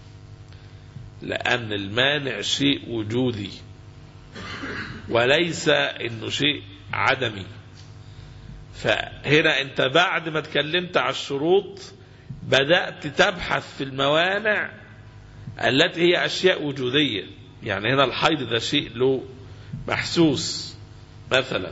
لأن المانع شيء وجودي وليس انه شيء عدمي فهنا انت بعد ما اتكلمت على الشروط بدأت تبحث في الموانع التي هي أشياء وجودية يعني هنا الحيض ده شيء له محسوس مثلا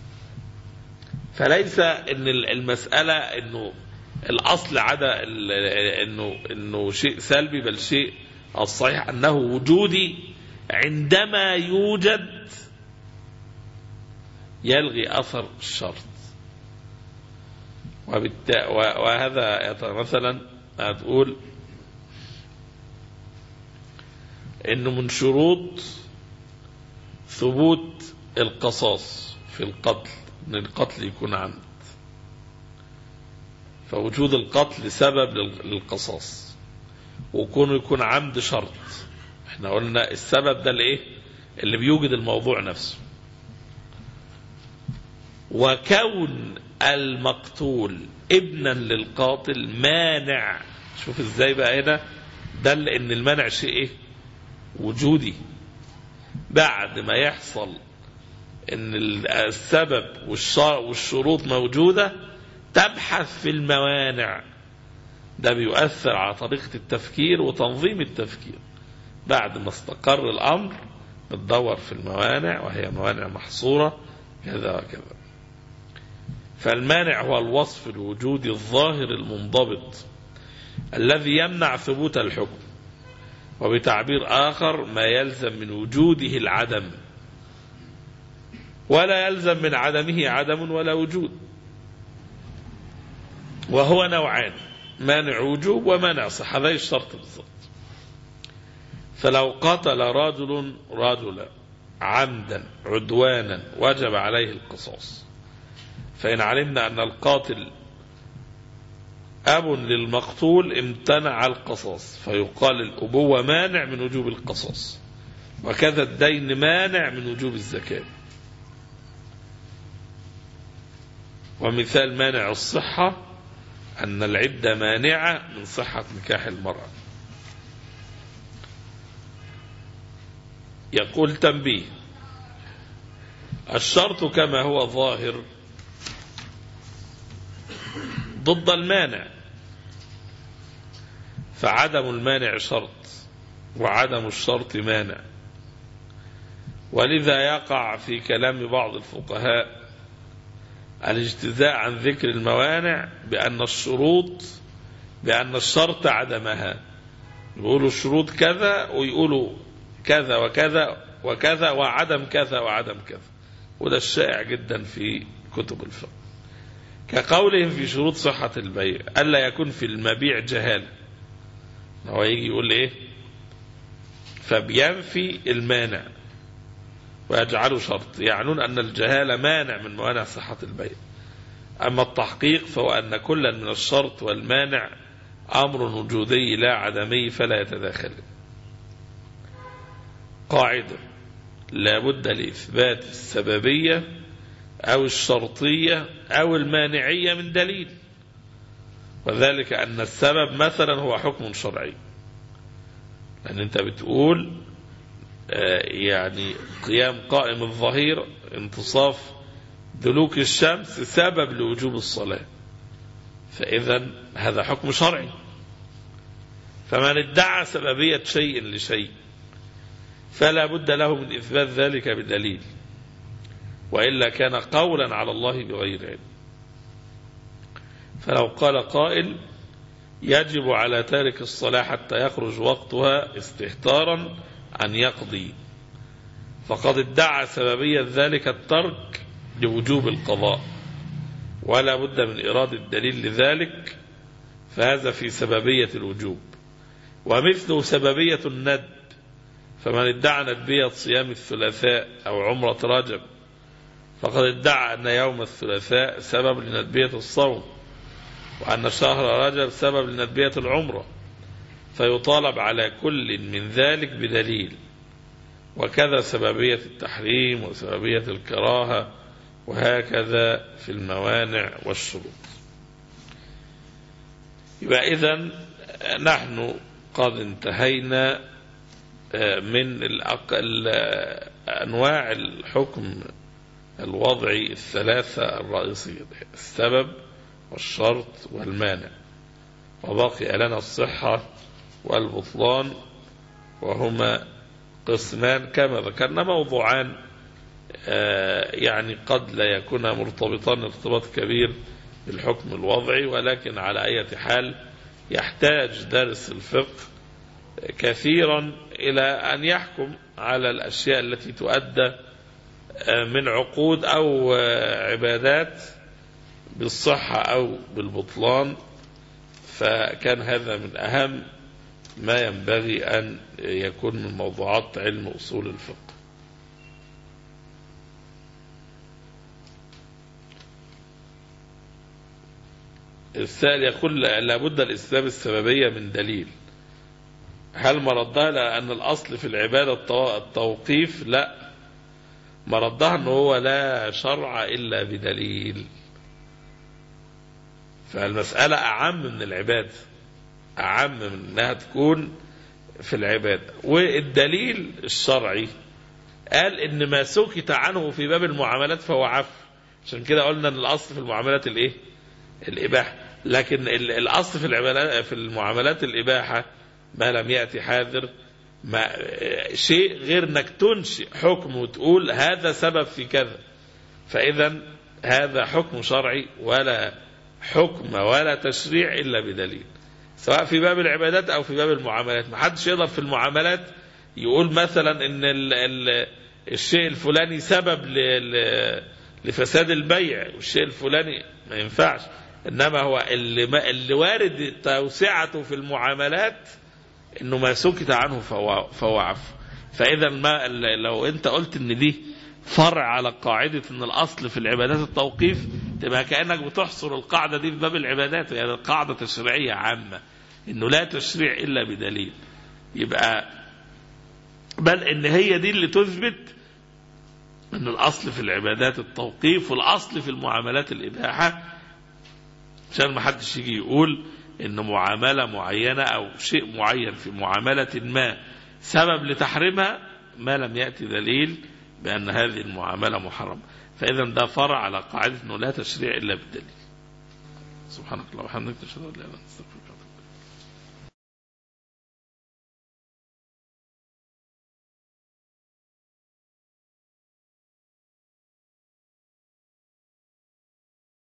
فليس ان المسألة انه الاصل عدا انه انه شيء سلبي بل شيء الصحيح انه وجودي عندما يوجد يلغي اثر الشرط وبالتالي وهذا مثلا هتقول انه من شروط ثبوت القصاص في القتل ان القتل يكون عمد فوجود القتل سبب للقصاص وكونه يكون عمد شرط احنا قلنا السبب ده الايه اللي بيوجد الموضوع نفسه وكون المقتول ابنا للقاتل مانع شوف ازاي بقى هنا دل ان المنع شيء ايه وجودي بعد ما يحصل ان السبب والشروط موجودة تبحث في الموانع ده بيؤثر على طريقة التفكير وتنظيم التفكير بعد ما استقر الأمر بتدور في الموانع وهي موانع محصورة كذا وكذا فالمانع هو الوصف الوجودي الظاهر المنضبط الذي يمنع ثبوت الحكم وبتعبير آخر ما يلزم من وجوده العدم ولا يلزم من عدمه عدم ولا وجود وهو نوعان مانع وجوب ومانع صحة هذا الشرط بالضبط فلو قتل رجل رجلا عمدا عدوانا وجب عليه القصاص فإن علمنا أن القاتل أب للمقتول امتنع القصاص فيقال الأبوة مانع من وجوب القصاص وكذا الدين مانع من وجوب الزكاة ومثال مانع الصحة أن العدة مانعة من صحة نكاح المرأة يقول تنبيه الشرط كما هو ظاهر ضد المانع فعدم المانع شرط وعدم الشرط مانع ولذا يقع في كلام بعض الفقهاء الاجتزاء عن ذكر الموانع بأن الشروط بأن الشرط عدمها يقولوا الشروط كذا ويقولوا كذا وكذا وكذا وعدم كذا وعدم كذا وده الشائع جدا في كتب الفقه كقولهم في شروط صحة البيع ألا يكون في المبيع جهالة هو يجي يقول ايه فبينفي المانع ويجعله شرط يعنون أن الجهالة مانع من موانع صحة البيع أما التحقيق فهو أن كلا من الشرط والمانع أمر وجودي لا عدمي فلا يتداخل قاعدة لا بد لإثبات السببية أو الشرطية أو المانعية من دليل وذلك أن السبب مثلا هو حكم شرعي لأن أنت بتقول يعني قيام قائم الظهير انتصاف دلوك الشمس سبب لوجوب الصلاة فإذا هذا حكم شرعي فمن ادعى سببية شيء لشيء فلا بد له من إثبات ذلك بدليل وإلا كان قولا على الله بغير علم فلو قال قائل يجب على تارك الصلاة حتى يخرج وقتها استهتارا أن يقضي فقد ادعى سببية ذلك الترك لوجوب القضاء ولا بد من إرادة الدليل لذلك فهذا في سببية الوجوب ومثله سببية الند فمن ادعى ندبية صيام الثلاثاء أو عمرة رجب فقد ادعى أن يوم الثلاثاء سبب لندبية الصوم وأن شهر رجب سبب لندبية العمرة فيطالب على كل من ذلك بدليل وكذا سببية التحريم وسببية الكراهة وهكذا في الموانع والشروط يبقى إذا نحن قد انتهينا من أنواع الحكم الوضعي الثلاثة الرئيسية السبب والشرط والمانع وبقي لنا الصحة والبطلان وهما قسمان كما ذكرنا موضوعان يعني قد لا يكون مرتبطان ارتباط كبير بالحكم الوضعي ولكن على أي حال يحتاج درس الفقه كثيرا إلى أن يحكم على الأشياء التي تؤدى من عقود أو عبادات بالصحة أو بالبطلان فكان هذا من أهم ما ينبغي أن يكون من موضوعات علم أصول الفقه السائل يقول لابد الإسلام السببية من دليل هل مردها لأن الأصل في العبادة التوقيف لا مردها أنه هو لا شرع إلا بدليل فالمسألة أعم من العبادة أعم من أنها تكون في العبادة والدليل الشرعي قال إن ما سكت عنه في باب المعاملات فهو عفو عشان كده قلنا أن الأصل في المعاملات الإيه؟ الإباحة لكن الأصل في العملات في المعاملات الإباحة ما لم يأتي حاذر ما شيء غير انك تنشئ حكم وتقول هذا سبب في كذا فإذا هذا حكم شرعي ولا حكم ولا تشريع إلا بدليل سواء في باب العبادات أو في باب المعاملات ما حدش يقدر في المعاملات يقول مثلا ان ال ال الشيء الفلاني سبب لفساد البيع والشيء الفلاني ما ينفعش انما هو اللي, ما اللي وارد توسعته في المعاملات انه ما سكت عنه فهو, فهو عفو فاذا ما لو انت قلت ان دي فرع على قاعدة ان الاصل في العبادات التوقيف تبقى كأنك بتحصر القاعدة دي في باب العبادات يعني قاعدة تشريعية عامة انه لا تشريع الا بدليل يبقى بل ان هي دي اللي تثبت ان الاصل في العبادات التوقيف والاصل في المعاملات الاباحه عشان ما حدش يجي يقول ان معامله معينه او شيء معين في معامله ما سبب لتحريمها ما لم ياتي دليل بان هذه المعامله محرمه فاذا ده فرع على قاعده انه لا تشريع الا بالدليل سبحانك اللهم وبحمدك نشهد ان لا اله الا انت نستغفرك